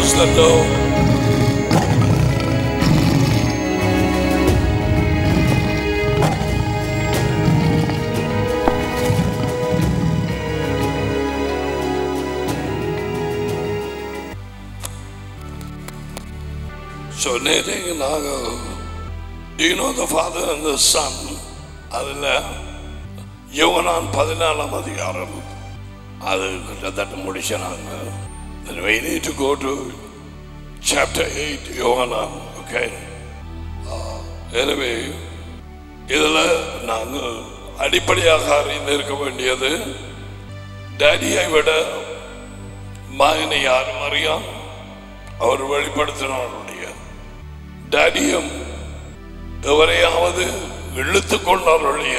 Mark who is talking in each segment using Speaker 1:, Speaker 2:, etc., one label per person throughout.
Speaker 1: close the door. So நேற்றைக்கு நாங்கள் Do you know the Father and the Son? அதில் யோகனான் பதினாலாம் அதிகாரம் அது கிட்டத்தட்ட முடிச்சாங்க Then we need to go to chapter 8 Johanan okay எனவே இதில் நாங்கள் அடிப்படையாக அறிந்திருக்க வேண்டியது டேடியை விட மகனை யாரும் அறியாம் அவர் வெளிப்படுத்தினாருடைய டேடியும் எவரையாவது இழுத்து கொண்டாருடைய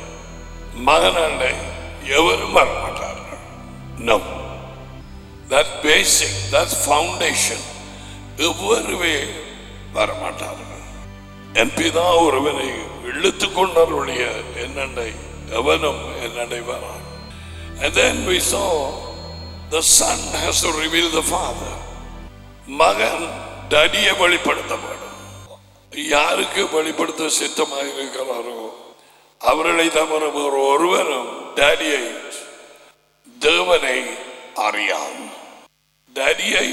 Speaker 1: மகனண்டை எவரும் வரமாட்டார்கள் no that basic that foundation எவருமே வரமாட்டார்கள் என் பிதா ஒருவனை இழுத்து கொண்டாருடைய என்னண்டை எவனும் என்னண்டை வரான் And then we saw the son has to reveal the father. மகன் டடியை வெளிப்படுத்த வேண்டும் யாருக்கு வெளிப்படுத்த சித்தமாக இருக்கிறாரோ அவர்களை தவிர வேறு ஒருவரும் டேடியை தேவனை அறியாம் டேடியை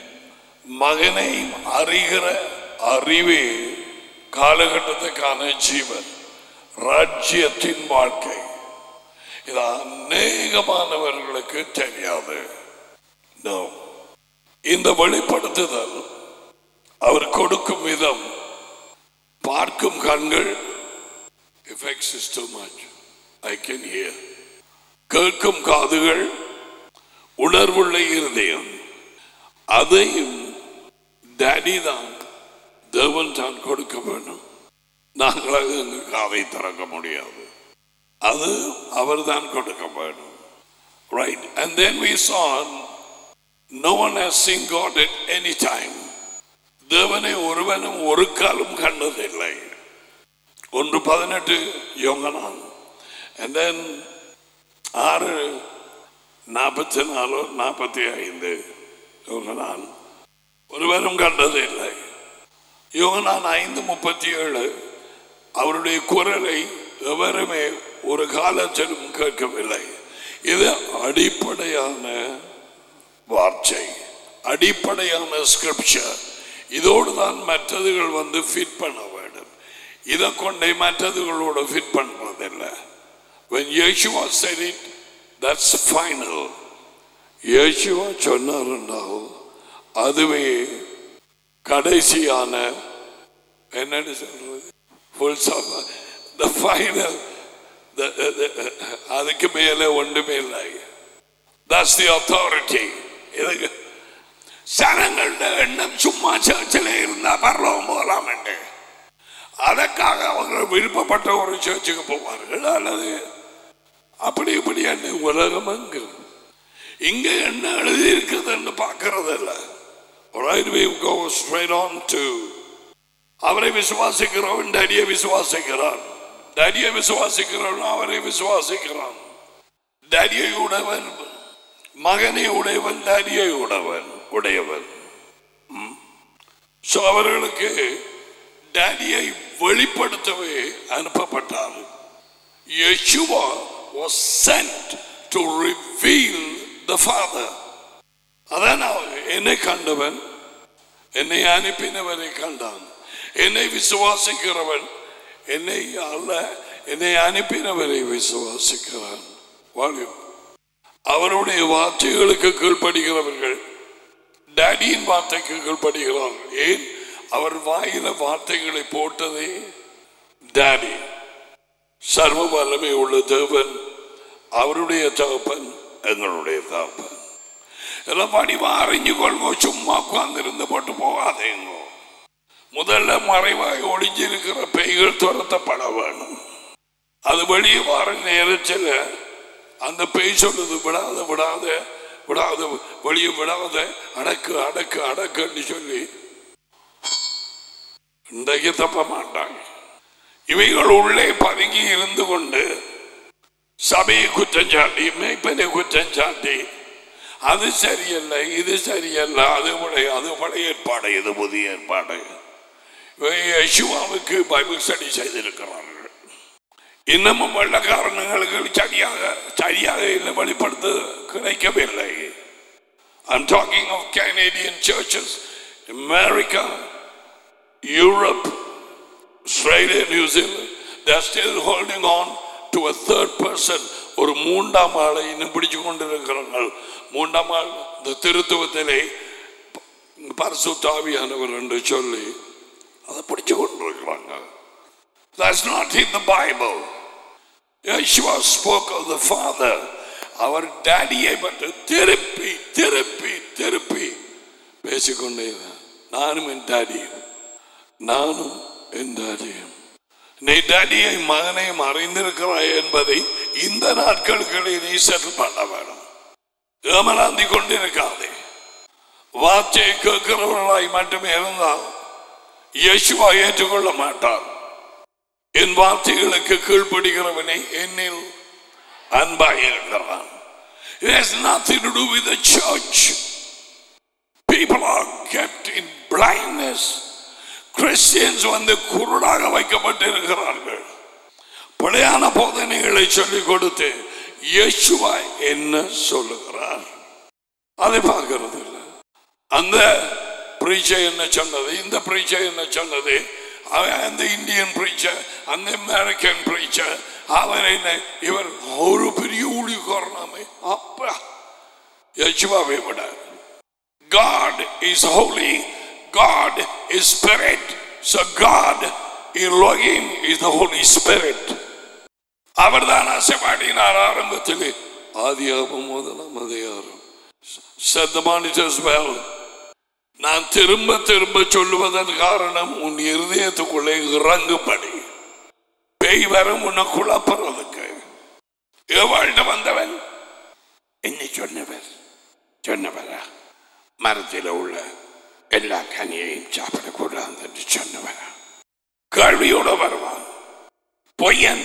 Speaker 1: மகனை அறிகிற அறிவே காலகட்டத்துக்கான ஜீவன் ராஜ்யத்தின் வாழ்க்கை இது அநேகமானவர்களுக்கு தெரியாது No. இந்த வெளிப்படுத்துதல் அவர் கொடுக்கும் விதம் பார்க்கும் கண்கள் effects is too much I can hear கேட்கும் காதுகள் உணர்வுள்ள இருதயம் அதையும் டேடி தான் தேவன் தான் கொடுக்க வேண்டும் நாங்களாக எங்க காதை திறக்க முடியாது அது அவர் தான் கொடுக்க வேண்டும் right and then we saw no one has seen God at any time தேவனை ஒருவனும் ஒரு காலம் கண்டதில்லை ஒன்று பதினெட்டு யோகனான் and then ஆறு நாற்பத்தி நாலு நாற்பத்தி ஐந்து யோகனான் ஒருவரும் கண்டதில்லை யோகனான் ஐந்து முப்பத்தி ஏழு அவருடைய குரலை எவருமே ஒரு காலத்திலும் கேட்கவில்லை இது அடிப்படையான வார்த்தை அடிப்படையான ஸ்கிரிப்சர் இதோடு தான் மற்றதுகள் வந்து ஃபிட் பண்ண வேண்டும் இதை கொண்டே மற்றதுகளோட ஃபிட் பண்ணுறதில்லை when Yeshua said it that's final இயேசுவா சொன்னார் என்றால் அதுவே கடைசியான என்னன்னு சொல்றது ஃபுல் த ஃபைனல் அதுக்கு மேலே ஒன்றுமே இல்லை தட்ஸ் தி அத்தாரிட்டி இதுக்கு சனங்களோட எண்ணம் சும்மா சர்ச்சில் இருந்தா பரலோகம் போகலாம் என்று அதற்காக அவங்க விருப்பப்பட்ட ஒரு சர்ச்சுக்கு போவார்கள் அல்லது அப்படி இப்படி என்ன உலகம் அங்கு இங்க என்ன எழுதி இருக்குதுன்னு பார்க்கறது இல்லை Right, we go straight on to அவரை விசுவாசிக்கிறவன் டேடியை விசுவாசிக்கிறான் டேடியை விசுவாசிக்கிறவன் அவரை விசுவாசிக்கிறான் டேடியை உடையவன் மகனை உடையவன் டேடியை உடையவன் உடையவன் ஸோ அவர்களுக்கு டேடியை வெளிப்படுத்தவே அனுப்பப்பட்டார் Yeshua was sent to reveal the Father. அதான் அவன் என்னை கண்டவன் என்னை அனுப்பினவரை கண்டான் என்னை விசுவாசிக்கிறவன் என்னை அல்ல என்னை அனுப்பினவரை விசுவாசிக்கிறான் வாழும் அவருடைய வார்த்தைகளுக்கு கீழ்ப்படுகிறவர்கள் டேடியின் வார்த்தைக்கு கீழ்ப்படுகிறார்கள் ஏன் அவர் வாயில வார்த்தைகளை போட்டதே டேடி சர்வ வல்லமை உள்ள தேவன் அவருடைய தகப்பன் எங்களுடைய தகப்பன் எல்லாம் படிவா அறிஞ்சு கொள்கோ சும்மா உட்கார்ந்திருந்து போட்டு போகாதேங்கோ முதல்ல மறைவாய் ஒளிஞ்சிருக்கிற பெய்கள் துரத்தப்பட வேணும் அது வெளியே வர நேரத்தில் அந்த பெய் சொல்லுது விடாத விடாத விடாத வெளியே விடாத அடக்கு அடக்கு அடக்குன்னு சொல்லி இன்றைக்கு தப்ப மாட்டாங்க இவைகள் உள்ளே பதுங்கி இருந்து கொண்டு சபையை குற்றம் சாட்டி மேய்ப்பனை குற்றம் சாட்டி அது சரியல்ல இது சரியல்ல அது பழைய அது பழைய ஏற்பாடு இது புதிய ஏற்பாடு யசுவாவுக்கு பைபிள் ஸ்டடி செய்திருக்கிறார்கள் இன்னமும் வெள்ள காரணங்களுக்கு சரியாக சரியாக இல்லை வெளிப்படுத்த கிடைக்கவில்லை I'm talking of Canadian churches, America, Europe, Australia, New Zealand. They're still holding on to a third person. ஒரு மூன்றாம் ஆளை இன்னும் பிடிச்சு கொண்டிருக்கிறார்கள் மூன்றாம் ஆள் இந்த திருத்துவத்திலே பரிசுத்தாவியானவர் என்று சொல்லி அதை பிடிச்சு கொண்டிருக்கிறாங்க That's not in the Bible. Yeshua spoke of the Father. அவர் டேடியை பற்றி திருப்பி திருப்பி திருப்பி பேசிக்கொண்டே இருந்தார். நானும் என் டேடியும் நானும் என் டேடியும் நீ டேடியை மகனையும் அறிந்திருக்கிறாய் என்பதை இந்த நாட்களுக்கு நீ செட்டில் பண்ண வேணும் ஏமலாந்தி கொண்டிருக்காதே வார்த்தையை கேட்கிறவர்களாய் மட்டுமே இருந்தால் இயேசுவா ஏற்றுக்கொள்ள மாட்டார் என் வார்த்தைகளுக்கு கீழ்ப்படுகிறவனை என்னில் அன்பாய் இருக்கிறான் It has nothing to do with the church. People are kept in blindness. Christians வந்து குருடாக வைக்கப்பட்டிருக்கிறார்கள் பிழையான போதனைகளை சொல்லிக் கொடுத்து இயேசுவா என்ன சொல்லுகிறார் அதை பார்க்கறது இல்லை அந்த பிரீச்சை என்ன சொன்னது இந்த பிரீச்சை என்ன சொன்னது அவன் அந்த இந்தியன் பிரீச்சர் அந்த அமெரிக்கன் பிரீச்சர் அவர் என்ன இவர் ஒரு பெரிய ஊழியக்காரனாமே அப்பா யசுவாவை விட God is holy. God is spirit. So God, Elohim, is the Holy Spirit. அவர்தான் அசைபாடினார் ஆரம்பத்தில் ஆதியாபம் முதலாம் அதிகாரம் said the monitors well நான் திரும்ப திரும்ப சொல்லுவதன் காரணம் உன் இருதயத்துக்குள்ளே இறங்கும்படி பேய் வர உன்னை குழப்பறதுக்கு எவாழ்ந்து வந்தவன் என்ன சொன்னவர் சொன்னவரா மரத்தில் உள்ள எல்லா கனியையும் சாப்பிடக்கூடாது என்று சொன்னவரா கேள்வியோட வருவான் பொய்யன்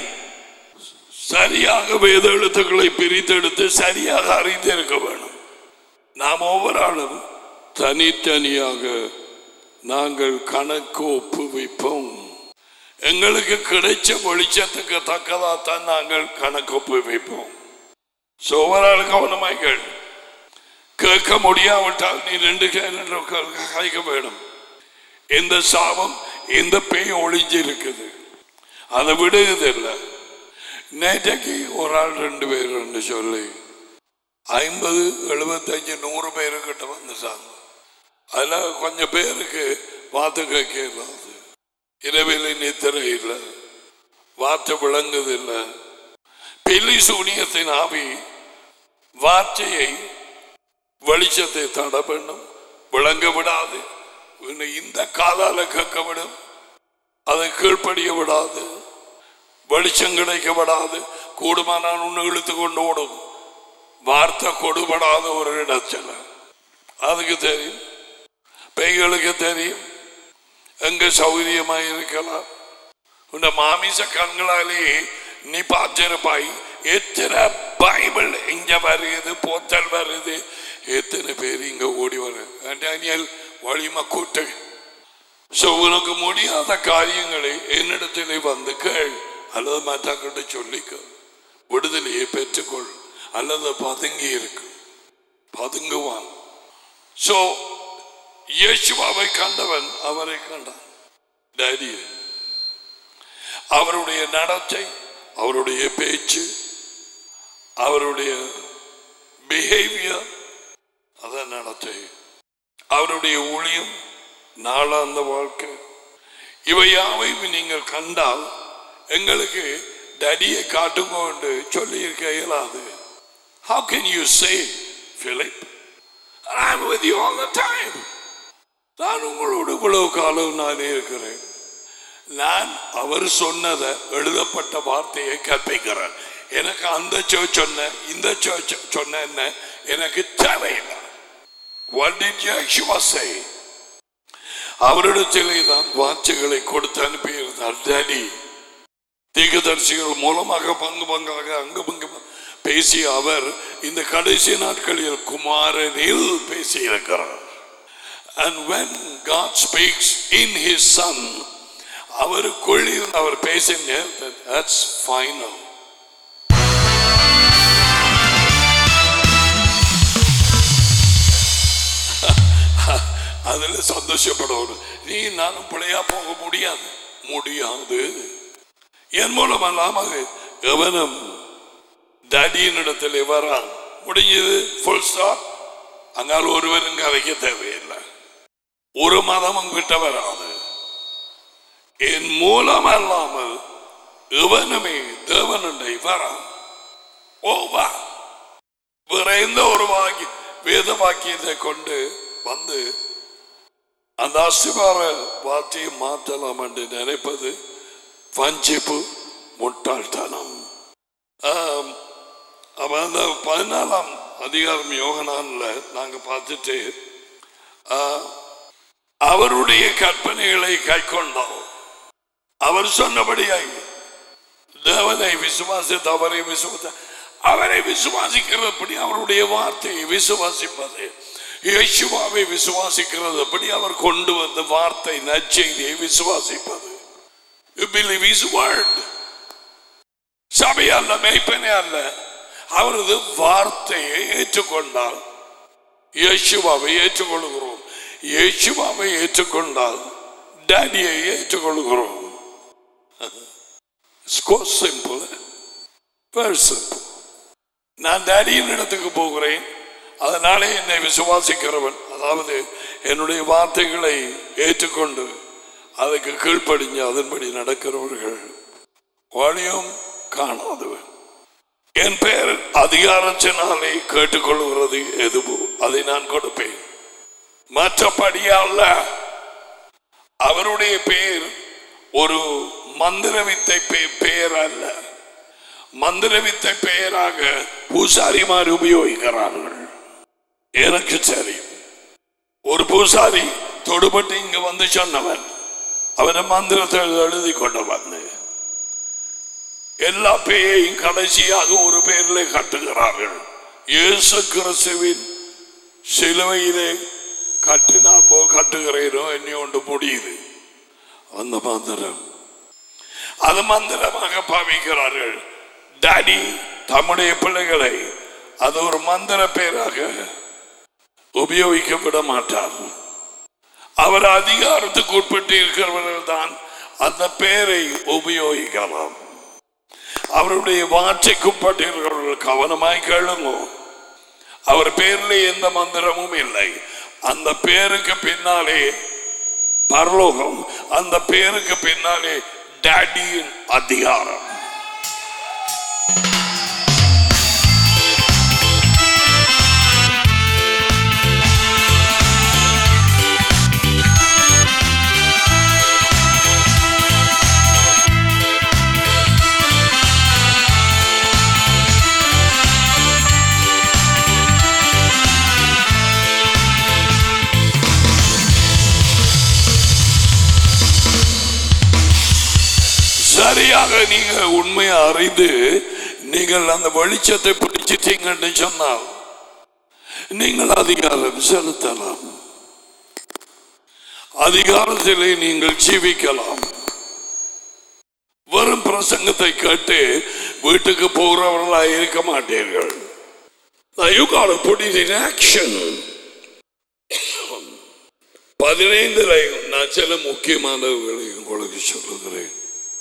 Speaker 1: சரியாக வேத எழுத்துக்களை பிரித்தெடுத்து சரியாக அறிந்திருக்க வேணும் நாம் ஒவ்வொரு ஆளும் தனித்தனியாக நாங்கள் கணக்கு ஒப்புவிப்போம் எங்களுக்கு கிடைச்ச வெளிச்சத்துக்கு தக்கதாத்தான் நாங்கள் கணக்கு ஒப்புவிப்போம் So, ஒவ்வொரு ஆள் கவனமாய் கேள் கேட்க முடியாவிட்டால் நீ ரெண்டு கைக்க வேணும் இந்த சாபம் இந்த பேய் ஒளிஞ்சு இருக்குது அதை விடுவதில்லை நேற்றைக்கு ஒரு ஆள் ரெண்டு பேர் ரெண்டு சொல்லி ஐம்பது எழுபத்தஞ்சு நூறு பேருக்கிட்ட வந்துட்டாங்க அதில் கொஞ்சம் பேருக்கு வார்த்தை கேட்கலாது இரவில் நித்திரை இல்லை வார்த்தை விளங்குதில்லை பில்லி சூனியத்தின் ஆவி வார்த்தையை வெளிச்சத்தை தட பண்ணும் விளங்க விடாது உன்னை இந்த காலால கேட்க விடும் அதை கீழ்ப்படிய விடாது வெளிச்சம் கிடைக்க விடாது கூடுமானால் உன்னை இழுத்து கொண்டு ஓடும் வார்த்தை கொடுபடாத ஒரு இடத்துல அதுக்கு தெரியும் பேய்களுக்கு தெரியும் எங்க சௌகரியமாய் இருக்கலாம் உன்னை மாமிச கண்களாலேயே நீ பார்த்திருப்பாய் எத்தனை பைபிள் இங்க வருது போத்தல் வருது எத்தனை பேர் இங்க ஓடி வர டேனியல் வழிமா கூட்டு சோ உனக்கு முடியாத காரியங்களை என்னிடத்திலே வந்து கேள் அல்லது மற்றக்கிட்ட சொல்லிக்க விடுதலையை பெற்றுக்கொள் அல்லது பதுங்கி இருக்கு பதுங்குவான் சோ இயேசுவாவை கண்டவன் அவரை கண்டான் டைரியை அவருடைய நடத்தை அவருடைய பேச்சு அவருடைய பிஹேவியர் அதான் நடத்தை அவருடைய ஊழியம் நாளாந்த வாழ்க்கை இவை யாவையும் நீங்கள் கண்டால் எங்களுக்கு டடியை காட்டுங்க என்று சொல்லியிருக்க இயலாது How can you say, Philip, I'm with you all the time? நான் உங்களோடு இவ்வளவு காலம் நான் இருக்கிறேன் நான் அவர் சொன்னதை எழுதப்பட்ட வார்த்தையை கற்பிக்கிறேன் எனக்கு அந்த சர்ச் சொன்ன இந்த சர்ச் சொன்ன என்ன எனக்கு தேவையில்லை What did Yeshua say? அவரிடத்திலே தான் வார்த்தைகளை கொடுத்து அனுப்பியிருந்தார் டேடி தீர்க்கதரிசிகள் மூலமாக பங்கு பங்காக அங்கு பங்கு பேசிய அவர் இந்த கடைசி நாட்களில் குமாரனில் பேசியிருக்கிறார் And when God speaks in his son, அவருக்குள் அவர் பேசின that's final. அதுல சந்தோஷப்படணும் நீ நானும் பிழையா போக முடியாது முடியாது என் மூலமல்லாமல் கவனம் டேடியினிடத்தில் வரா முடிஞ்சது ஃபுல் ஸ்டாப் அங்கால் ஒருவரும் கதைக்க தேவையில்லை ஒரு மதமும் கிட்ட வராது என் மூலம் அல்லாமல் இவனுமே தேவனுடைய வரா ஓவா வேற எந்த ஒரு வாக்கி வேத வாக்கியத்தை கொண்டு வந்து அந்த அஸ்திவார வார்த்தையை மாற்றலாம் என்று நினைப்பது வஞ்சிப்பு முட்டாள்தனம் ஆம், அப்ப அந்த பதினாலாம் அதிகாரம் யோகனான்ல நாங்க பார்த்துட்டு ஆ, அவருடைய கற்பனைகளை கைக்கொண்டோம் அவர் சொன்னபடியாய் தேவனை விசுவாசித்து அவரை விசுவாச அவரை விசுவாசிக்கிறபடி அவருடைய வார்த்தையை விசுவாசிப்பது இயேசுவாவை விசுவாசிக்கிறதுபடி அவர் கொண்டு வந்த வார்த்தை நற்செய்தியை விசுவாசிப்பது You believe his word. சபை அல்ல மெய்ப்பனே அல்ல அவரது வார்த்தையை ஏற்றுக்கொண்டால் இயேசுவாவை ஏற்றுக்கொள்கிறோம் இயேசுவாவை ஏற்றுக்கொண்டால் டேடியை ஏற்றுக்கொள்கிறோம் சிம்பிள் வெரி சிம்பிள் நான் டேடியின் இடத்துக்கு போகிறேன் அதனாலே என்னை விசுவாசிக்கிறவன் அதாவது என்னுடைய வார்த்தைகளை ஏற்றுக்கொண்டு அதுக்கு கீழ்ப்படிஞ்சு அதன்படி நடக்கிறவர்கள் வழியும் காணாதவன் என் பெயர் அதிகாரத்தினாலே கேட்டுக்கொள்கிறது எதுவோ அதை நான் கொடுப்பேன் மற்றபடியா அல்ல அவருடைய பெயர் ஒரு மந்திர வித்தை பெ- பெயர் அல்ல மந்திர வித்தை பெயராக பூசாரிமார் உபயோகிக்கிறார்கள் எனக்கு சரி ஒரு பூசாரி தொடுபட்டு இங்க வந்து சொன்னவன் அவனை மந்திரத்தை எழுதி கொண்டு வந்து எல்லா பேயையும் கடைசியாக ஒரு பேரிலே கட்டுகிறார்கள் இயேசு கிறிஸ்துவின் சிலுவையிலே கட்டினால் போ கட்டுகிறேனோ என்னை ஒன்று முடியுது அந்த மந்திரம் அது மந்திரமாக பாவிக்கிறார்கள் டாடி தம்முடைய பிள்ளைகளை அது ஒரு மந்திர பேராக உபயோகிக்க விட மாட்டார் அவர் அதிகாரத்துக்கு உட்பட்டு இருக்கிறவர்கள் தான் அந்த பெயரை உபயோகிக்கலாம் அவருடைய வார்த்தைக்குட்பட்டிருக்கிறவர்கள் கவனமாய் கேளுங்க அவர் பேரில் எந்த மந்திரமும் இல்லை அந்த பேருக்கு பின்னாலே பரலோகம் அந்த பேருக்கு பின்னாலே டாடியின் அதிகாரம் சரியாக நீங்க உண்மையை அறிந்து நீங்கள் அந்த வெளிச்சத்தை பிடிச்சிட்டீங்கன்னு சொன்னால் நீங்கள் அதிகாரம் செலுத்தலாம் அதிகாரத்திலே நீங்கள் ஜீவிக்கலாம் வெறும் பிரசங்கத்தை கேட்டு வீட்டுக்கு போகிறவர்களா இருக்க மாட்டீர்கள் Now you got to put it in action. பதினைந்துல நான் சில முக்கியமானவர்களை உங்களுக்கு சொல்லுகிறேன்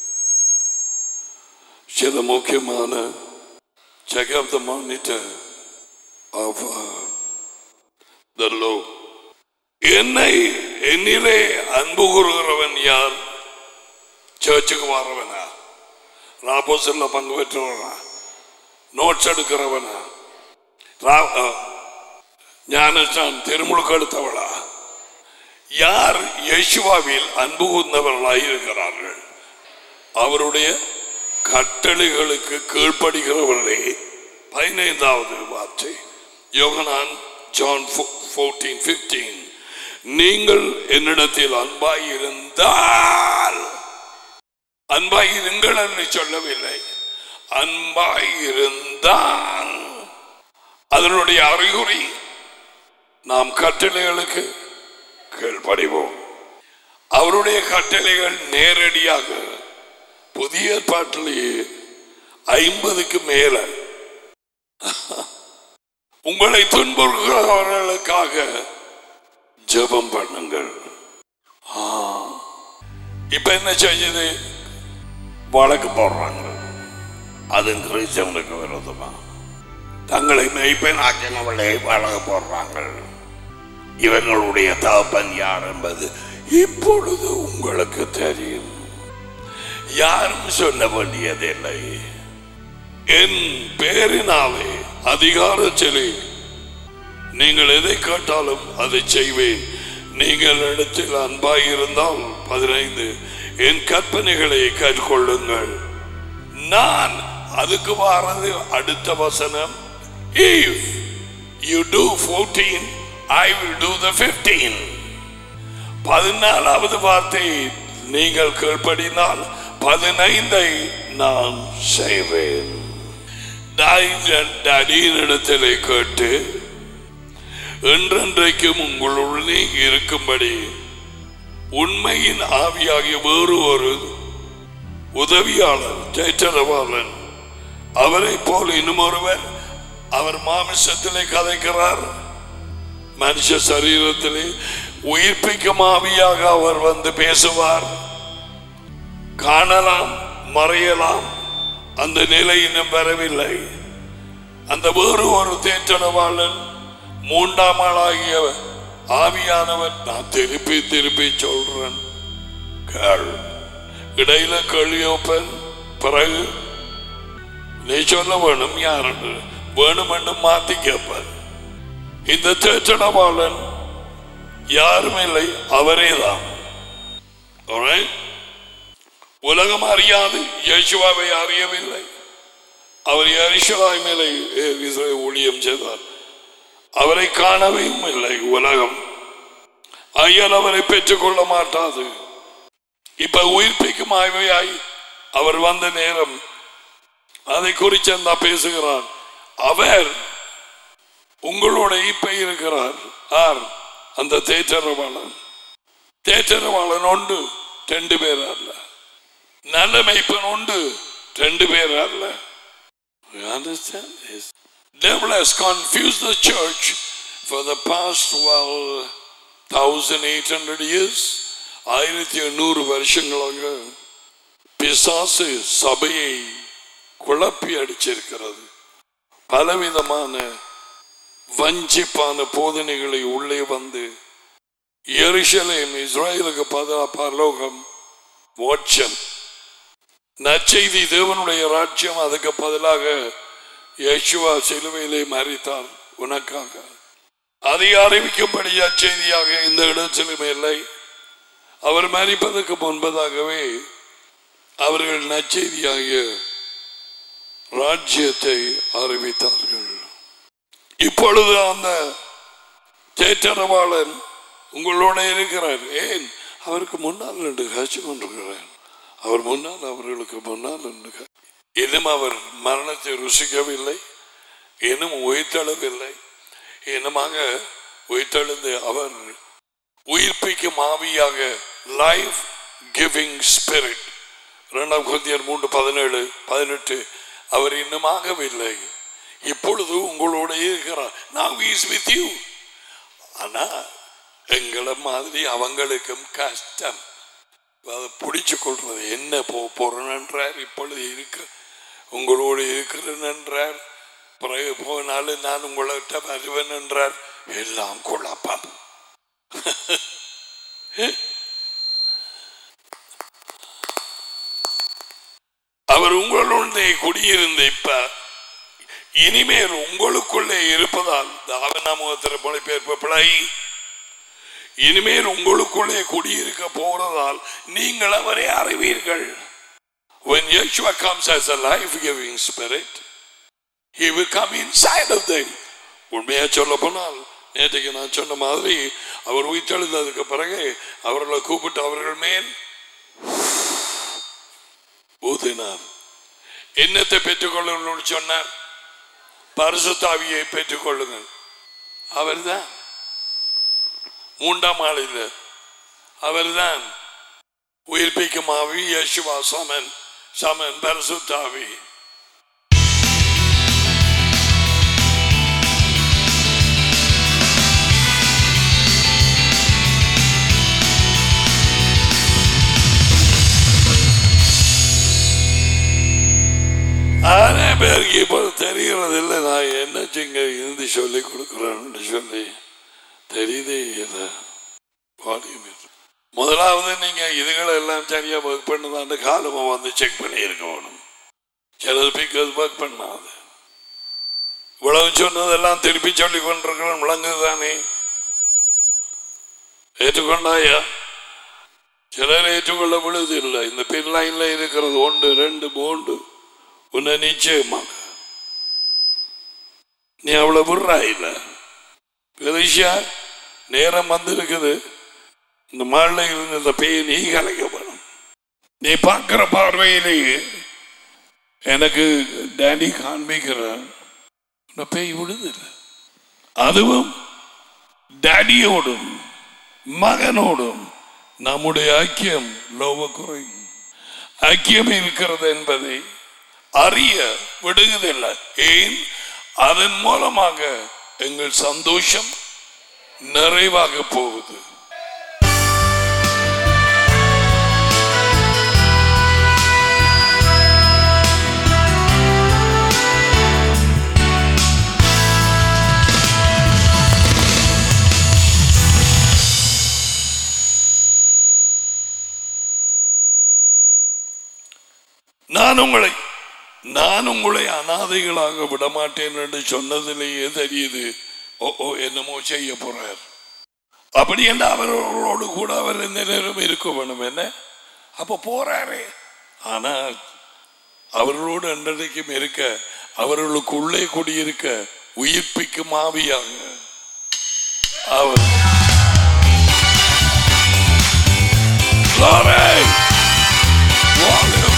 Speaker 1: சில முக்கியமான check up the monitor of uh, the law. என்னை என்னிலே அன்பு கூறுகிறவன் யார் சர்ச்சுக்கு வர்றவனா ராபோசல்ல பங்கு பெற்றவனா நோட்ஸ் எடுக்கிறவனா ரா- அஹ், ஞானஸ்தான் திருமுழுக்கு எடுத்தவளா யார் யேசுவாவில் அன்பு கூர்ந்தவர்களாய் இருக்கிறார்கள் அவருடைய கட்டளைகளுக்கு கீழ்ப்படுகிறவர்களே பதினைந்தாவது வார்த்தை யோகனான் ஜான் ஃபோர்டீன் பிப்டீன் நீங்கள் என்னிடத்தில் அன்பாய் இருந்தால் அன்பாய் இருங்கள் என்று சொல்லவில்லை அன்பாய் இருந்தால் தான் அதனுடைய அறிகுறி நாம் கட்டளைகளுக்கு கீழ்ப்படிவோம் அவருடைய கட்டளைகள் நேரடியாக புதிய ஏற்பாட்டிலேயே ஐம்பதுக்கு மேல உங்களை துன்புறுகிறவர்களுக்காக ஜெபம் பண்ணுங்கள் ஆ. இப்ப என்ன செஞ்சது வழக்கு போடுறாங்க அது கிறிஸ்தவனுக்கு விரோதமா தங்களை மெய்ப்பெண் ஆக்கினவளை வழக்கு போடுறாங்க இவர்களுடைய தகப்பன் யார் என்பது இப்பொழுது உங்களுக்கு தெரியும் யாரும் சொல்ல வேண்டியதில்லை என் பேரினாலே அதிகாரத்திலே நீங்கள் எதை கேட்டாலும் அதை செய்வேன் நீங்கள் இடத்தில் அன்பாய் இருந்தால் பதினைந்து என் கற்பனைகளை கற்கொள்ளுங்கள் நான் அதுக்கு வாரது அடுத்த வசனம் if you do 14 I will do the 15 பதினாலாவது வார்த்தை நீங்கள் கீழ்ப்படினால் பதினைந்தை நான் செய்வேன் இடத்திலே கேட்டு என்றென்றைக்கும் உங்களுடனே இருக்கும்படி உண்மையின் ஆவியாகிய வேறு ஒரு உதவியாளர் தேற்றரவாளன் அவரை போல் இன்னும் ஒருவர் அவர் மாமிசத்திலே கதைக்கிறார் மனுஷ சரீரத்திலே உயிர்ப்பிக்கும் ஆவியாக அவர் வந்து பேசுவார் காணலாம் மறையலாம் அந்த நிலை இன்னும் வரவில்லை அந்த வேறு ஒரு தேற்றனவாளன் மூன்றாம் ஆளாகிய ஆவியானவர் நான் திருப்பி திருப்பி சொல்றேன் கேள் இடையில கேள்வியோப்பன் பிறகு நீ சொல்ல வேணும் யாருன்னு வேணும் என்று மாத்தி கேட்பேன் இந்த தேற்றனவாளன் யாரும் இல்லை அவரே தான் உலகம் அறியாது இயேசுவாவை அறியவில்லை அவர் எரிசலாய் மேலே இஸ்ரவேல் ஊழியம் செய்தார் அவரை காணவும் இல்லை உலகம் ஐயன் அவரை பெற்றுக்கொள்ள மாட்டாது இப்ப உயிர்ப்பிக்கும் ஆய்வையாய் அவர் வந்த நேரம் அதை குறித்து நான் பேசுகிறார் அவர் உங்களோட இப்ப இருக்கிறார் ஆர் அந்த தேற்றரவாளன் தேற்றரவாளன் உண்டு ரெண்டு பேர் அல்ல நல்ல மெய்ப்பன் உண்டு ரெண்டு பேர் அல்ல You understand this? Devil has confused the church for the past well, 1800 years. ஆயிரத்தி எண்ணூறு வருஷங்களாக பிசாசு சபையை குழப்பி அடிச்சிருக்கிறது பலவிதமான வஞ்சிப்பான போதனைகளை உள்ளே வந்து எருசலேம் இஸ்ரேலுக்கு பத பரலோகம் மோட்சம் நற்செய்தி தேவனுடைய ராஜ்யம் அதுக்கு பதிலாக யேசுவா சிலுவையிலே மறித்தார் உனக்காக அதை அறிவிக்கும்படி அச்செய்தியாக இந்த இடத்திலும் இல்லை அவர் மறிப்பதற்கு முன்பதாகவே அவர்கள் நற்செய்தியாகிய ராஜ்யத்தை அறிவித்தார்கள் இப்பொழுது அந்த தேற்றரவாளன் உங்களோட இருக்கிறார் ஏன் அவருக்கு முன்னால் நின்று காட்சி கொண்டிருக்கிறார் அவர் முன்னால் அவர்களுக்கு முன்னால் நின்று கா- இன்னும் அவர் மரணத்தை ருசிக்கவில்லை இன்னும் உயிர்த்தெழவில்லை இன்னுமாக உயிர்த்தெழுந்து அவர் உயிர்ப்பிக்கும் ஆவியாக லைஃப் கிவிங் ஸ்பிரிட் இரண்டாம் குருந்தியர் மூன்று பதினேழு பதினெட்டு அவர் இன்னும் ஆகவில்லை இப்பொழுது உங்களோட இருக்கிறார் நான் இஸ் வித் யூ ஆனா எங்களை மாதிரி அவங்களுக்கும் கஷ்டம் அதை பிடிச்சு கொள்றது என்ன போ போறேன்ன்றார் இப்பொழுது இருக்க உங்களோடு இருக்கிறேன் என்றார் பிறகு போனாலும் நான் உங்கள்கிட்ட வருவேன் என்றார் எல்லாம் குழப்பம் அவர் உங்களுடைய குடியிருந்து இப்ப இனிமேல் உங்களுக்குள்ளே இருப்பதால் தாவநாமத்திர மொழிபெயர்ப்பு பிழை இனிமேல் உங்களுக்குள்ளே குடியிருக்க போறதால் நீங்கள் அவரை அறிவீர்கள் when Yeshua comes as a life-giving spirit he will come inside of them உண்மையா சொல்ல போனால் நேற்றைக்கு நான் சொன்ன மாதிரி அவர் உயிர்த்தெழுந்ததுக்கு பிறகு அவர்களை கூப்பிட்டு அவர்கள் மேல் ஊதினார் என்னத்தை பெற்றுக்கொள்ளணும்னு சொன்னார் பரிசுத்தாவியை பெற்றுக் கொள்ளுங்கள் அவர்தான் மூன்றாம் ஆளில் அவர்தான் உயிர்ப்பிக்கும் ஆவி யேசுவா சமன் சமன் பரிசுத்தாவி நிறைய பேருக்கு இப்போ தெரிகிறது இல்லை நான் என்ன சிங்க இருந்து சொல்லி கொடுக்குறேன்னு சொல்லி தெரியுதே இல்லை வால்யூம் இல்லை. முதலாவது நீங்க இதுகளை எல்லாம் சரியா ஒர்க் பண்ணுதான்னு காலமா வந்து செக் பண்ணி இருக்கணும் சிலது பிக்கஸ் ஒர்க் பண்ணாது இவ்வளவு சொன்னதெல்லாம் திருப்பி சொல்லி கொண்டிருக்கிறோம் விளங்குது தானே ஏற்றுக்கொண்டாயா சிலர் ஏற்றுக்கொள்ள விழுது இல்லை இந்த பின் லைன்ல இருக்கிறது ஒன்று ரெண்டு மூன்று உன்னை நிச்சயமாக நீ அவ்வளவு விடுறா இல்லை பெரிஷா நேரம் வந்திருக்குது இந்த மழையில் இருந்து இந்த பேய் நீ கலைக்கப்படும் நீ பார்க்கிற பார்வையிலேயே எனக்கு டேடி காண்பிக்கிற இந்த பேய் விடுது அதுவும் டேடியோடும் மகனோடும் நம்முடைய ஐக்கியம் லோவ குறையும் ஐக்கியம் இருக்கிறது என்பதை அறிய விடுவதில்லை ஏன் அதன் மூலமாக எங்கள் சந்தோஷம் நிறைவாக போகுது நான் உங்களை நான் உங்களை அனாதைகளாக விடமாட்டேன் என்று சொன்னதிலேயே தெரியுது ஓ ஓ என்னமோ செய்ய போறார் அப்படி என்று அவர்களோடு கூட அவர் இந்த நேரம் இருக்க வேணும் என்ன அப்ப போறாரே ஆனால் அவர்களோடு என்றைக்கும் இருக்க அவர்களுக்குள்ளே குடியிருக்க உயிர்ப்பிக்கும் ஆவியாக அவர் Glory! Volume!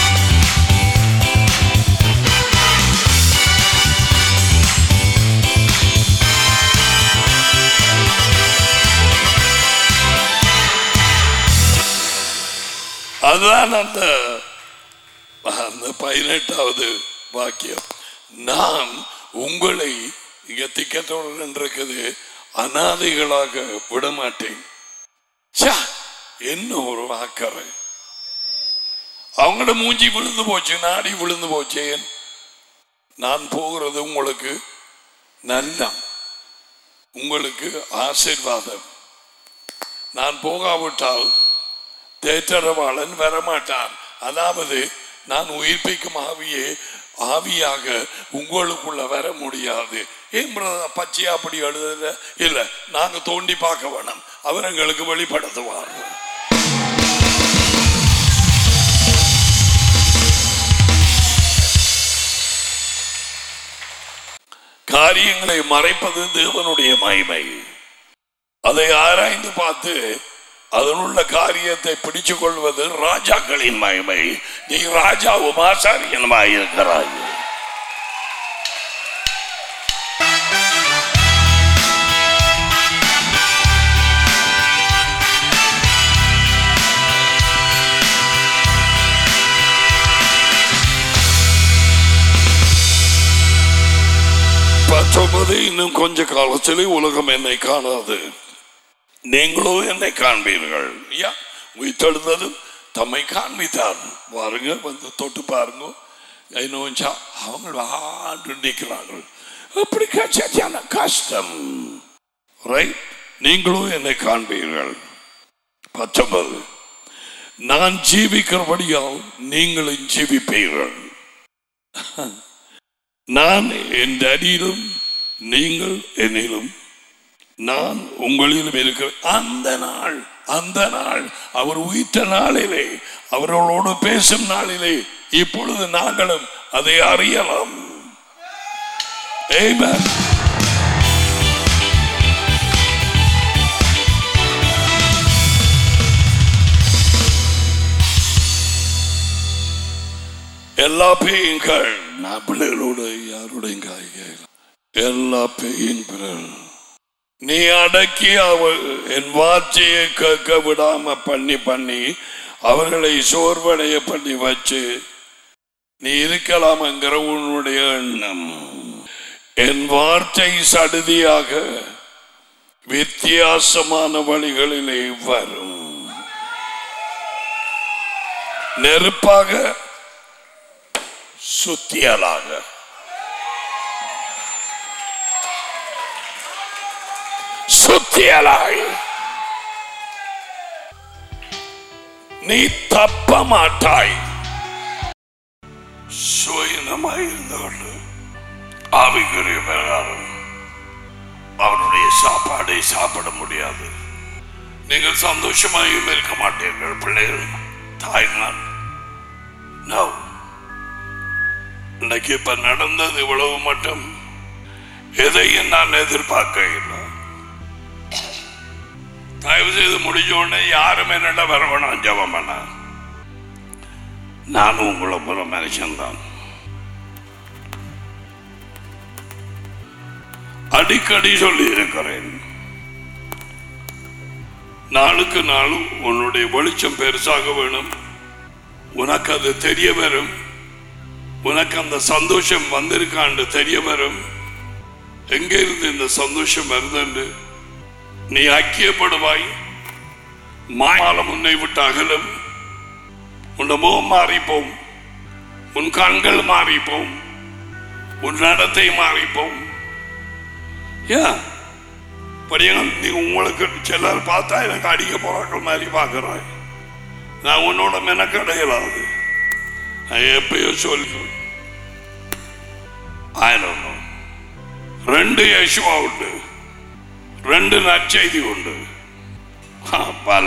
Speaker 1: அதுதான் அந்த அந்த பதினெட்டாவது வாக்கியம் நான் உங்களை இங்க திக்கத்தோடு இருக்குது அனாதைகளாக விடமாட்டேன் ச்சே, என்ன ஒரு அக்கறை அவங்களோட மூஞ்சி விழுந்து போச்சு நாடி விழுந்து போச்சு நான் போகிறது உங்களுக்கு நல்லம் உங்களுக்கு ஆசீர்வாதம் நான் போகாவிட்டால் தேற்றரவாளன் வரமாட்டான் அதாவது நான் உயிர்ப்பிக்கும் ஆவியே ஆவியாக உங்களுக்குள்ள வர முடியாது ஏன் பிரதர் பச்சையா அப்படி எழுதுல இல்ல நாங்க தோண்டி பார்க்க வேணும் அவர் எங்களுக்கு வெளிப்படுத்துவார் காரியங்களை மறைப்பது தேவனுடைய மகிமை அதை ஆராய்ந்து பார்த்து அதனுள்ள காரியத்தை பிடிச்சு கொள்வது ராஜாக்களின் மகிமை நீ ராஜாவும் ஆசாரியனுமாய் இருக்கிறாய் பத்தொன்பது இன்னும் கொஞ்ச காலத்திலே உலகம் என்னை காணாது நீங்களோ என்னை காண்பீர்கள் ஐயா உயிர்த்தெழுந்ததும் தம்மை காண்பித்தார் பாருங்க வந்து தொட்டு பாருங்க ஐநோஞ்சா அவங்க ஆண்டு நிற்கிறார்கள் அப்படி கஷ்டம் கஷ்டம் ரைட் நீங்களும் என்னை காண்பீர்கள் பத்தொன்பது நான் ஜீவிக்கிறபடியால் நீங்களும் ஜீவிப்பீர்கள் நான் என் அடியிலும் நீங்கள் என்னிலும் நான் உங்களிலும் இருக்கிற அந்த நாள் அந்த நாள் அவர் உயிர்த்த நாளிலே அவர்களோடு பேசும் நாளிலே இப்பொழுது நாங்களும் அதை அறியலாம் Amen. எல்லா பேயுங்கள் நான் பிள்ளைகளோட யாரோடையும் காய்கல எல்லா பேயின் பிறல் நீ அடக்கி அவ என் வார்த்தையை கேட்க விடாம பண்ணி பண்ணி அவர்களை சோர்வடைய பண்ணி வச்சு நீ இருக்கலாம்ங்கிற உன்னுடைய எண்ணம் என் வார்த்தை சடுதியாக வித்தியாசமான வழிகளிலே வரும் நெருப்பாக சுத்தியலாக சுத்தியலாய் நீ தப்ப மாட்டாய் சுயனமாயிருந்தவர்கள் ஆவிக்குரிய பிரகாரம் அவருடைய சாப்பாடை சாப்பிட முடியாது நீங்கள் சந்தோஷமாயும் இருக்க மாட்டீர்கள் பிள்ளைகள் தாய்மார் No. இன்னைக்கு இப்ப நடந்தது இவ்வளவு மட்டும் எதையும் நான் எதிர்பார்க்க இல்லை தயவு செய்து முடிஞ்ச உடனே யாரும் என்னிடம் வர வேணாம் ஜபம் பண்ண நானும் உங்களை போல மனுஷன்தான் அடிக்கடி சொல்லி இருக்கிறேன் நாளுக்கு நாள் உன்னுடைய வெளிச்சம் பெருசாக வேணும் உனக்கு அது தெரிய வரும் உனக்கு அந்த சந்தோஷம் வந்திருக்காண்டு தெரிய வரும் எங்கே இருந்து இந்த சந்தோஷம் வருதுண்டு நீ ஐக்கியப்படுவாய் மாயாலம் உன்னை விட்டு அகலும் உன் முகம் மாறிப்போம் உன் கண்கள் மாறிப்போம் உன் நடத்தை மாறிப்போம் ஏன் படியங்கள் நீ உங்களுக்கு சிலர் பார்த்தா எனக்கு அடிக்க போறாக்கள் மாதிரி பார்க்கிறாய் நான் உன்னோட மெனக்கடையலாது நான் எப்பயோ சொல்லி I don't know. ரெண்டு யசுவா உண்டு ரெண்டு நற்செய்தி உண்டு ஆ, பல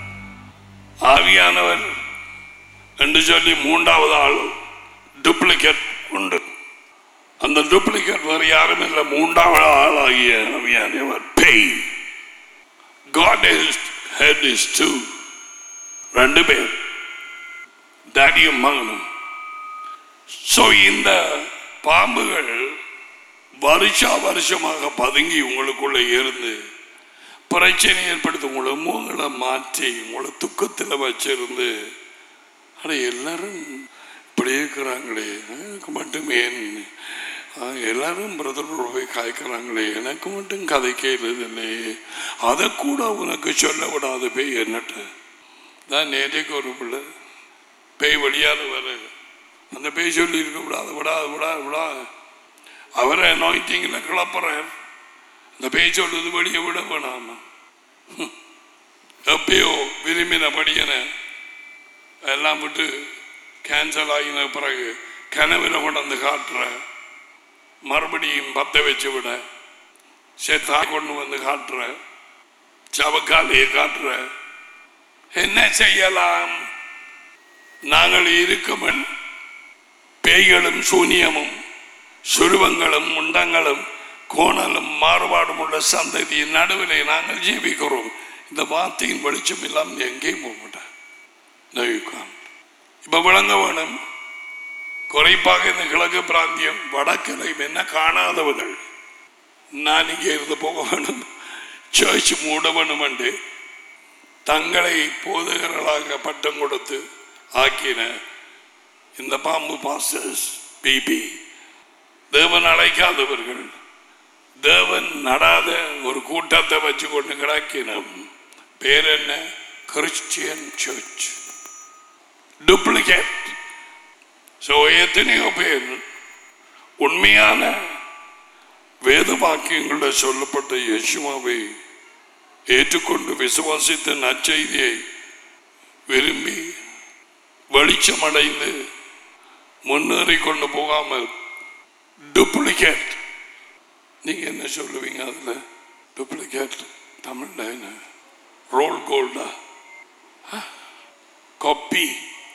Speaker 1: ஆவியானவர் என்று சொல்லி மூன்றாவது ஆள் டூப்ளிகேட் உண்டு அந்த டூப்ளிகேட் வேறு யாரும் இல்லை மூன்றாவது ஆளாகிய ஆவியானவர் பேய் God is head is two ரெண்டு பேர் டேடியும் மகனும் ஸோ இந்த பாம்புகள் வருஷா வருஷமாக பதுங்கி உங்களுக்குள்ள இருந்து பிரச்சனை ஏற்படுத்தி உங்களை மூங்களை மாற்றி உங்களை துக்கத்தில் வச்சிருந்து அட எல்லாரும் இப்படி இருக்கிறாங்களே எனக்கு மட்டும் ஏன் ஆ, எல்லாரும் பிரதரோட போய் காய்க்கிறாங்களே எனக்கு மட்டும் கதைக்கே இல்லையே அதை கூட உனக்கு சொல்ல விடாத பேய் என்னட்டு தான் நேற்றைக்கு ஒரு பிள்ளை பேய் வழியாது வர அந்த பேய் சொல்லி இருக்க விடாது விடாது விடாது விடாது அவரை நோய்த்திங்கில் கிளப்புறார் இந்த பேய் சொல்றது வெளியே விட வேணாமா ஹம். எப்பயோ விரும்பின படியன எல்லாம் விட்டு கேன்சல் ஆகின பிறகு கனவில் கொண்டு வந்து காட்டுற மறுபடியும் பத்த வச்சு விட செத்தா கொண்டு வந்து காட்டுற சவக்காலையை காட்டுற என்ன செய்யலாம் நாங்கள் இருக்கமன் பேய்களும் சூனியமும் சுருவங்களும் முண்டங்களும் கோணலும் மாறுபாடும் உள்ள சந்ததியின் நடுவிலே நாங்கள் ஜீவிக்கிறோம் இந்த வார்த்தையின் வெளிச்சம் இல்லாமல் எங்கேயும் போக மாட்டேன் No, you can't. இப்ப விளங்க வேணும் குறைப்பாக இந்த கிழக்கு பிராந்தியம் வடக்கில் என்ன காணாதவர்கள் நான் இங்கே இருந்து போக வேணும் சர்ச் மூட வேணும் என்று தங்களை போதகர்களாக பட்டம் கொடுத்து ஆக்கின இந்த பாம்பு பாஸ்டர்ஸ் பிபி தேவன் அழைக்காதவர்கள் தேவன் நடாத ஒரு கூட்டத்தை வச்சு கொண்டு கிடக்கினோம் பேர் என்ன கிறிஸ்டியன் சர்ச் டூப்ளிகேட் ஸோ எத்தனையோ பேர் உண்மையான வேத வாக்கியங்களில் சொல்லப்பட்ட யேசுவாவை ஏற்றுக்கொண்டு விசுவாசித்த நற்செய்தியை விரும்பி வெளிச்சம் அடைந்து முன்னேறி கொண்டு போகாமல் டூப்ளிகேட் நீங்க என்ன சொல்லுவீங்க அதுல டூப்ளிகேட் தமிழ்ல என்ன ரோல் கோல்டா காப்பி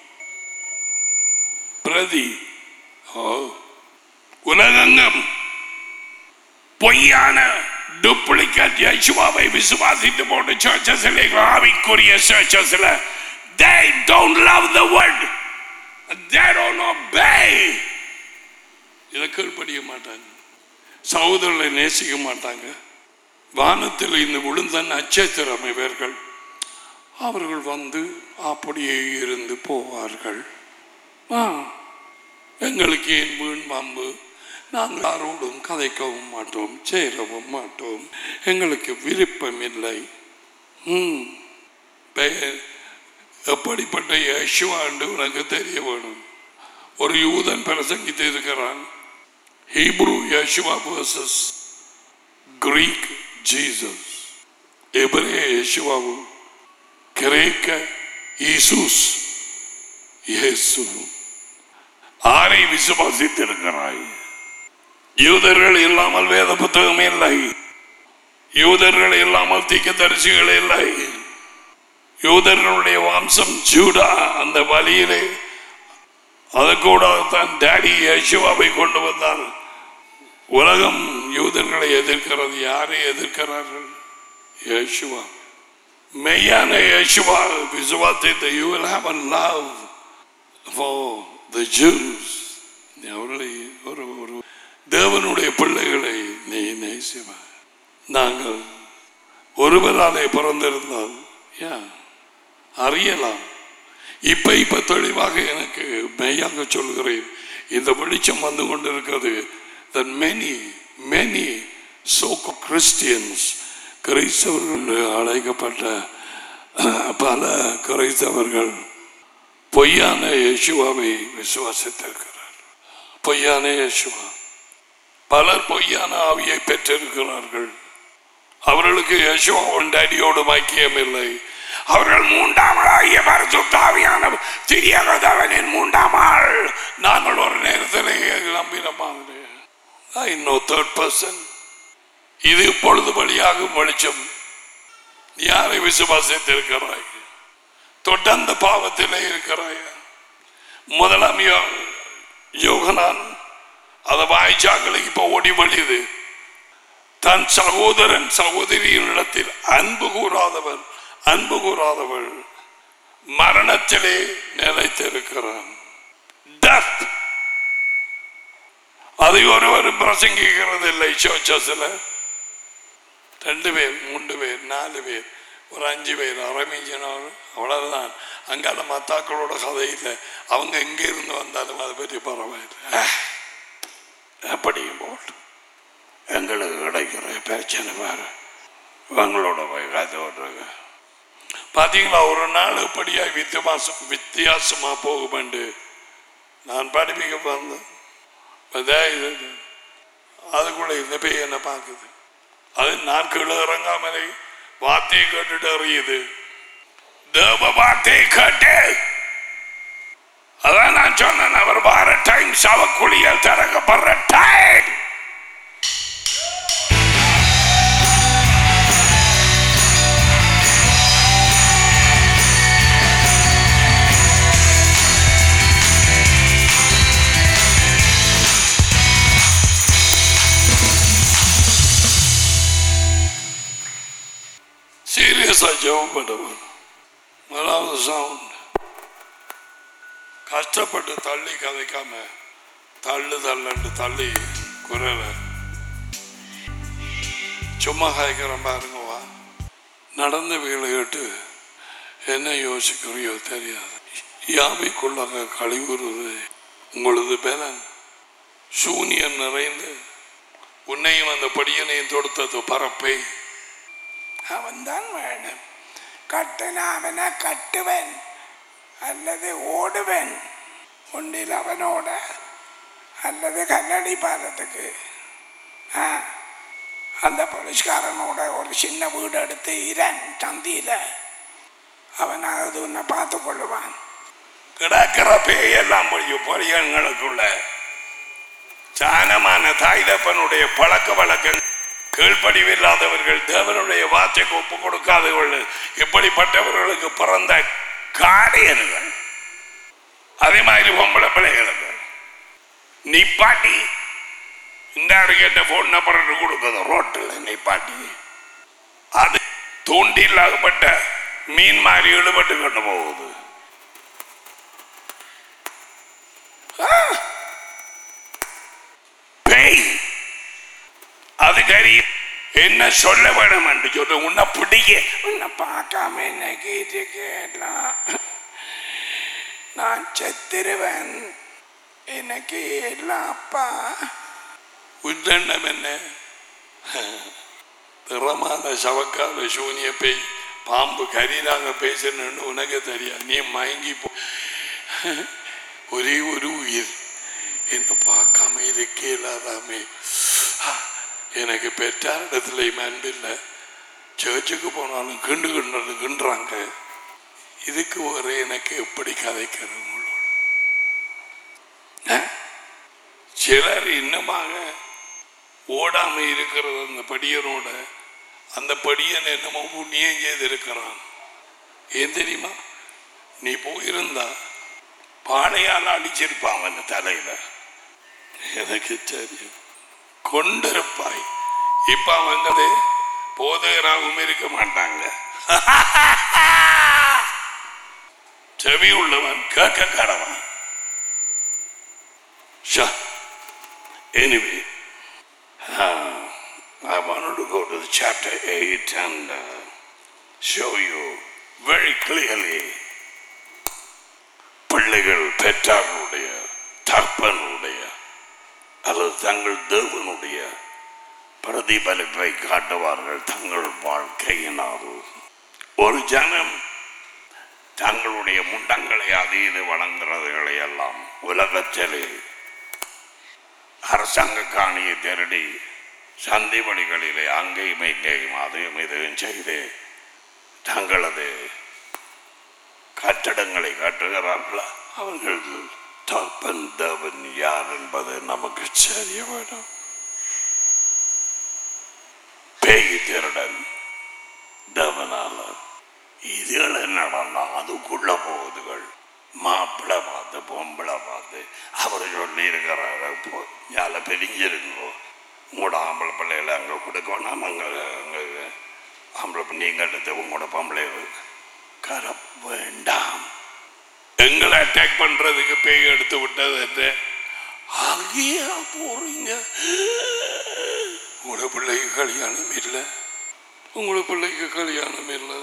Speaker 1: பிரதி ஓ உலகங்கம் பொய்யான டூப்ளிகேட் யேசுவாவை விசுவாசித்து போட்டு சர்ச்சஸில் ஆவிக்குரிய சர்ச்சஸில் they don't love the word they don't obey இதை கீழ்ப்படிய மாட்டாங்க சகோதரர்களை நேசிக்க மாட்டாங்க வானத்தில் இந்த விழுந்த நட்சத்திரம் இவர்கள் அவர்கள் வந்து அப்படியே இருந்து போவார்கள் ஆ, எங்களுக்கு ஏன் வீண் வம்பு நாங்கள் யாரோடும் கதைக்கவும் மாட்டோம் சேரவும் மாட்டோம் எங்களுக்கு விருப்பம் இல்லை ம், பெயர் எப்படிப்பட்ட யேசுவா என்று உனக்கு தெரிய வேணும் ஒரு யூதன் பிரசங்கித்து இருக்கிறான் Hebrew Yeshua versus Greek Jesus எபிரே யேசுவாவும் கிரேக்க ஈசூஸ் இயேசு ஆரை விசுவாசித்திருக்கிறாய் யூதர்கள் இல்லாமல் வேத புத்தகம் இல்லை யூதர்கள் இல்லாமல் தீக்கதரிசிகள் இல்லை யூதர்களுடைய வம்சம் ஜூடா அந்த வழியிலே அது கூட தான் டேடி யேசுவாவை கொண்டு வந்தார் உலகம் யூதர்களை எதிர்க்கிறது யாரை எதிர்க்கிறார்கள் யேசுவா மெய்யான யேசுவா விசுவாசத்தை you will have a love for the Jews அவர்களை ஒரு ஒரு தேவனுடைய பிள்ளைகளை நீ நேசிவ நாங்கள் ஒருவராலே பிறந்திருந்தால் யா அறியலாம் இப்ப இப்ப தெளிவாக எனக்கு மெய்யாக சொல்கிறேன் இந்த வெளிச்சம் வந்து கொண்டிருக்கிறது that many many so Christians கிறிஸ்தவர்கள் என்று அழைக்கப்பட்ட பல கிறிஸ்தவர்கள் பொய்யான இயேசுவாவை விசுவாசித்திருக்கிறார் பொய்யான இயேசுவா பலர் பொய்யான ஆவியை பெற்றிருக்கிறார்கள் அவர்களுக்கு யசுவா டேடியோடு ஐக்கியம் இல்லை அவர்கள் மூன்றாம் ஆகிய பரிசுத்தாவியான திரியகதவனின் மூன்றாம் ஆள் நாங்கள் ஒரு நேரத்திலேயே நம்பின மாதிரி இன்னும் தேர்ட் பர்சன் இது இப்பொழுது வழியாகும் வெளிச்சம் நீ யாரை விசுவாசித்திருக்கிறாய் தொடர்ந்த பாவத்திலே இருக்கிறாய் முதலாம் யோ- யோகனான் அதை வாய்ச்சாக்களுக்கு இப்போ ஓடி வழியுது தன் சகோதரன் சகோதரியின் இடத்தில் அன்பு கூறாதவன் அன்பு கூறாதவள் மரணத்திலே நிலைத்திருக்கிறான் Death. அதை ஒருவரும் பிரசங்கிக்கிறது இல்லை சர்ச்சஸ்ல ரெண்டு பேர் மூன்று பேர் நாலு பேர் ஒரு அஞ்சு பேர் அரமிஞ்சனார் அவ்வளவுதான் அங்கால மத்தாக்களோட கதை இல்லை அவங்க எங்க இருந்து வந்தாலும் அதை பற்றி பரவாயில்லை அஹ், அப்படியும் போட்டு எங்களுக்கு கிடைக்கிற பிரச்சனை பாரு இவங்களோட போய் கதை விட்றாங்க பார்த்தீங்களா ஒரு நாள் இப்படியா வித்தியாசம் வித்தியாசமா போகுமெண்டு நான் படிப்பிக்க வந்தேன் அதான் இது இது. அதுக்குள்ள இந்த பேய் என்ன பார்க்குது அது நான் கீழே இறங்காமலே வார்த்தையை கேட்டுட்டு அறியுது தேவ வார்த்தையை கேட்டு அதான் நான் சொன்னேன் அவர் வார டைம் சவக்குழியால் திறக்கப்படுற டைம் சீரியஸா ஜெபம் பண்ணுவார் முதலாவது சவுண்ட் கஷ்டப்பட்டு தள்ளி கதைக்காம தள்ளு தள்ளண்டு தள்ளி குரல சும்மா காய்க்கிறேன் பாருங்க வா நடந்த வீடு கேட்டு என்ன யோசிக்கிறியோ தெரியாது யாவைக்குள்ளாக கழிவுறுது உங்களது பலன் சூனியம் நிறைந்து உன்னையும் அந்த படியனையும் தொடுத்தது பரப்பை அவன்தான் வேணும் கட்டின அவனை கட்டுவன் அல்லது ஓடுவன் ஒன்றில் அவனோட அல்லது கல்லடி பாலத்துக்கு ஆ, அந்த போலீஸ்காரனோட ஒரு சின்ன வீடு எடுத்து இரன் சந்தியில் அவன் அது உன்னை பார்த்து கொள்ளுவான் கிடக்கிற பேயெல்லாம் முடியும் பொறியங்களுக்குள்ள சாணமான தாய்தப்பனுடைய பழக்க வழக்கங்கள் கீழ்ப்படிவில்லாதவர்கள் தேவனுடைய வார்த்தைக்கு ஒப்பு கொடுக்காதவர்கள் இப்படிப்பட்டவர்களுக்கு பிறந்த காரியர்கள் அதே மாதிரி பொம்பளை பிள்ளைகளுக்கு நிப்பாட்டி இந்த கேட்ட போன் நம்பர் கொடுக்குது ரோட்டில் நிப்பாட்டி அது தூண்டில் ஆகப்பட்ட மீன் மாதிரி இழுபட்டு கொண்டு போகுது ஆ! பேய் அது கறி என்ன சொல்ல வேணும் என்று சொல்ல உன்னை பிடிக்க உன்னை பார்க்காம என்ன கேட்டு கேட்கலாம் நான் செத்துருவேன் எனக்கு எல்லாம் அப்பா உத்தண்டம் என்ன திறமான சவக்கால சூனிய பேய் பாம்பு கரிநாங்க பேசணும்னு உனக்கு தெரியாது நீ மயங்கி போ ஒரே ஒரு உயிர் என்ன பார்க்காம இருக்கே இல்லாதாமே எனக்கு பெற்றார் இடத்துல அன்பில்லை சர்ச்சுக்கு போனாலும் கிண்டு கிண்டு கிண்டுறாங்க இதுக்கு ஒரு எனக்கு எப்படி கதைக்கிறது உங்களோட ஆ? சிலர் இன்னமாக ஓடாம இருக்கிறது அந்த படியனோட அந்த படியன் என்னமோ புண்ணியம் செய்திருக்கிறான் ஏன் தெரியுமா நீ போயிருந்தா பானையால் அடிச்சிருப்பான் அவன் தலையில எனக்கு தெரியும் கொண்டிருப்பாய் இப்ப அவங்க போதகராகவும் இருக்க மாட்டாங்க செவி உள்ளவன் கேட்க கடவன் Anyway, uh, I wanted to go to the chapter 8 and uh, show you very clearly பிள்ளைகள் பெற்றார்களுடைய தற்பனுடைய அல்லது தங்கள் தேவனுடைய பிரதிபலிப்பை காட்டுவார்கள் தங்கள் வாழ்க்கையினால் ஒரு ஜனம் தங்களுடைய முண்டங்களை அது இது வணங்குறதுகளை எல்லாம் உலகத்திலே அரசாங்க காணியை திருடி சந்தி வழிகளிலே அங்கேயும் இங்கேயும் அதையும் இதையும் செய்து தங்களது கட்டடங்களை கட்டுகிறார்களா அவர்கள் தப்பன் தேவன் யார் என்பது நமக்கு தெரிய வேண்டும் பேய் திருடன் தேவனால இதுகள் என்னடா அதுக்குள்ள போகுதுகள் மாப்பிள்ளை பார்த்து பொம்பளை பார்த்து அவர் சொல்லி இருக்கிறாரு போ யால பிரிஞ்சிருங்கோ உங்களோட ஆம்பளை பிள்ளைகளை அங்கே கொடுக்கணும் அங்கே அங்கே ஆம்பளை பி- நீங்க எடுத்து உங்களோட பொம்பளை கர வேண்டாம் எங்களை அட்டாக் பண்றதுக்கு பேய் எடுத்து விட்டது என்ன அங்கேயா போறீங்க உங்களோட பிள்ளைக்கு கல்யாணம் இல்லை உங்களோட பிள்ளைக்கு கல்யாணம் இல்லை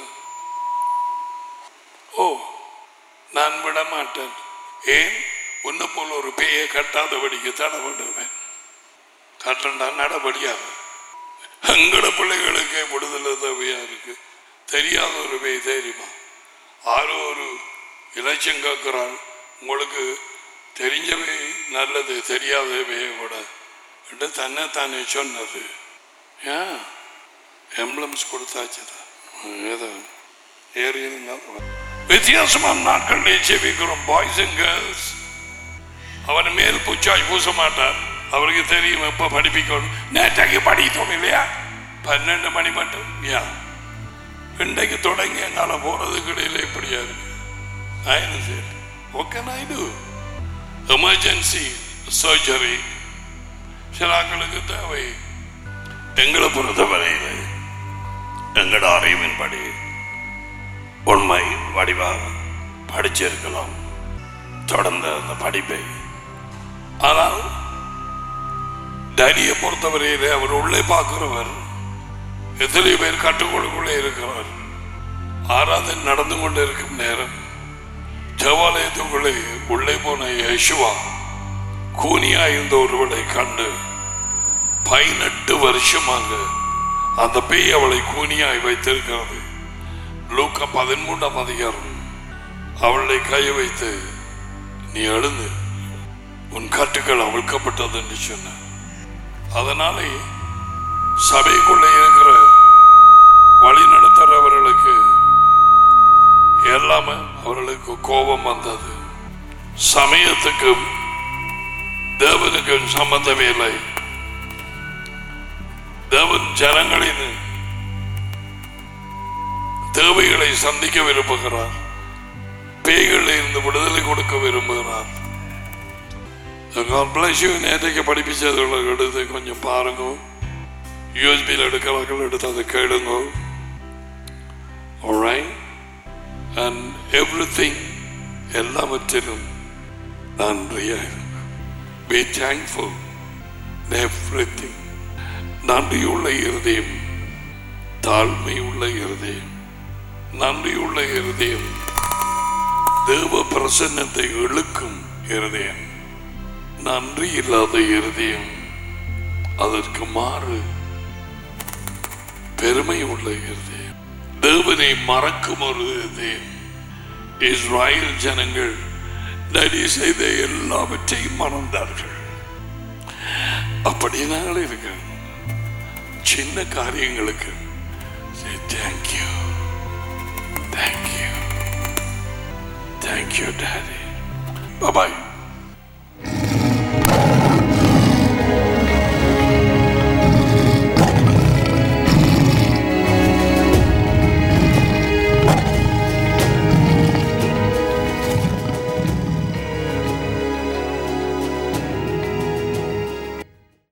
Speaker 1: ஓ நான் விட மாட்டேன் ஏன் உன்னை போல ஒரு பேயை கட்டாதபடிக்கு தடை பண்ணுவேன் கட்டண்டா நடபடியாக எங்கட பிள்ளைகளுக்கே விடுதலை தேவையா இருக்கு தெரியாத ஒரு பேய் தெரியுமா ஆரோ ஒரு இலட்சியம் கேட்கிறான் உங்களுக்கு தெரிஞ்சவே நல்லது தெரியாத பேயை விட என்று தன்னை தானே சொன்னது ஏன் எம்ப்ளம்ஸ் கொடுத்தாச்சுதான் ஏதோ ஏறி இருந்தாலும் வித்தியாசமான நாட்களிலே செவிக்கிறோம் பாய்ஸ் அண்ட் கேர்ள்ஸ் அவன் மேல் பூச்சாய் பூச மாட்டார் அவருக்கு தெரியும் எப்ப படிப்பிக்கணும் நேற்றைக்கு படித்தோம் இல்லையா பன்னெண்டு மணி மட்டும் யா இன்றைக்கு தொடங்கி எங்கால போறதுக்கு இடையில இப்படியா இருக்கு I understand. What can I do? Emergency surgery சிலாக்களுக்கு தேவை எங்களை பொறுத்தவரையில் எங்களோட அறிவின்படி உண்மை வடிவாக படிச்சிருக்கலாம் தொடர்ந்த அந்த படிப்பை ஆனால் டேனியை பொறுத்தவரையிலே அவர் உள்ளே பார்க்கிறவர் எத்தனை பேர் கட்டுக்கொடுக்குள்ளே இருக்கிறார் ஆராதனை நடந்து கொண்டு இருக்கும் நேரம் தேவாலயத்துக்குள்ளே உள்ளே போன யேசுவா கூனியா இருந்த ஒருவளை கண்டு பதினெட்டு வருஷமாக அந்த பேய் அவளை கூனியாய் வைத்திருக்கிறது லூக்கா பதிமூன்றாம் அதிகாரம் அவளை கை வைத்து நீ எழுந்து உன் கட்டுக்கள் அவிழ்க்கப்பட்டது என்று சொன்ன அதனாலே சபைக்குள்ளே இருக்கிற வழி நடத்துறவர்களுக்கு எல்லாமே அவர்களுக்கு கோபம் வந்தது சமயத்துக்கும் தேவனுக்கும் சம்பந்தமே இல்லை தேவன் ஜனங்களின் தேவைகளை சந்திக்க விரும்புகிறார் பேய்களில் இருந்து விடுதலை கொடுக்க விரும்புகிறார் God bless you. நேற்றைக்கு படிப்பிச்சதுகளை எடுத்து கொஞ்சம் பாருங்க யூஎஸ்பியில் எடுக்கிறார்கள் எடுத்து அதை கேளுங்க alright and everything எல்லாவற்றிலும் நன்றியாக be thankful in everything நன்றியுள்ள இருதயம் தாழ்மையுள்ள இருதயம் நன்றியுள்ள இருதயம் தேவ பிரசன்னத்தை இழுக்கும் இருதயம் நன்றி இல்லாத இருதயம் அதற்கு மாறு பெருமை உள்ள இருதயம் தேவனை மறக்கும் ஒரு இருதயம் இஸ்ராயல் ஜனங்கள் நடி செய்த எல்லாவற்றையும் மறந்தார்கள் அப்படி நாங்கள் இருக்கிறோம் சின்ன காரியங்களுக்கு தேங்க்யூ தேங்க்யூ தேங்க்யூ டாடி பாய்